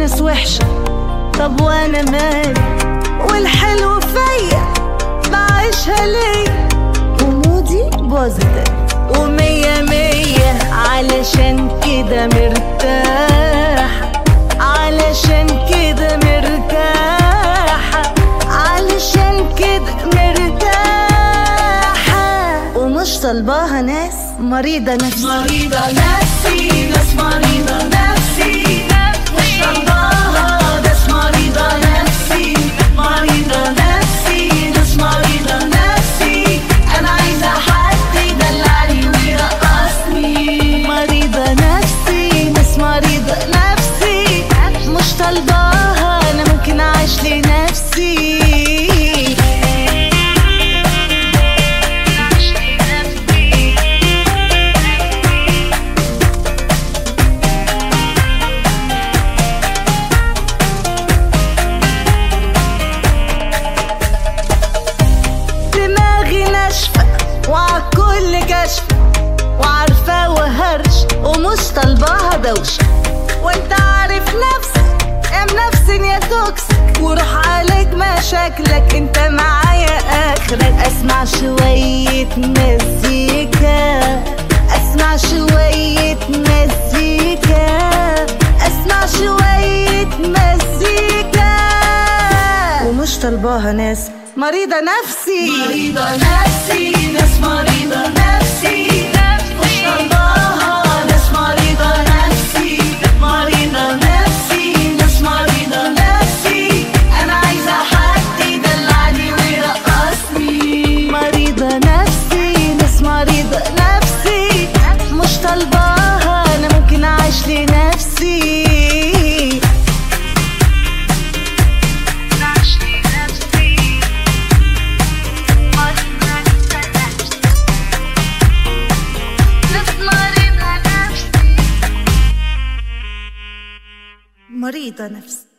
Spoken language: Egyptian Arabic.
ناس وحشة طب وانا مالي والحلو فيا بعيشها ليا ومودي بوزيتيف ومية مية علشان كده مرتاح علشان كده مرتاحة علشان كده مرتاحة ومش طالباها ناس مريضة نفسي مريضة نفسي ناس مريضة نفسي مش طالباها ناس مريضة نفسي مريضة نفسي ناس مريضة نفسي أنا عايزة حد يدلعني ويرقصني مريضة نفسي ناس مريضة نفسي مش طالباها أنا ممكن أعيش لنفسي دماغي ناشفة وعالكل كشفة وعارفة وهرش ومش طالباها دوشة وانت عارف نفسك ام نفسي يا توكسيك وروح عالج مشاكلك انت معايا اخرك اسمع شوية مزيكا اسمع شوية مزيكا اسمع شوية مزيكا ومش طالباها ناس مريضة نفسي مريضة نفسي ناس مريضة نفسي مش طالباها ناس مريضة نفسي مريضة نفسي ناس مريضة نفسي أنا عايزة حد يدلعني ويرقصني مريضة نفسي ناس مريضة نفسي مش طالباها أنا ممكن أعيش لنفسي مريضة نفسي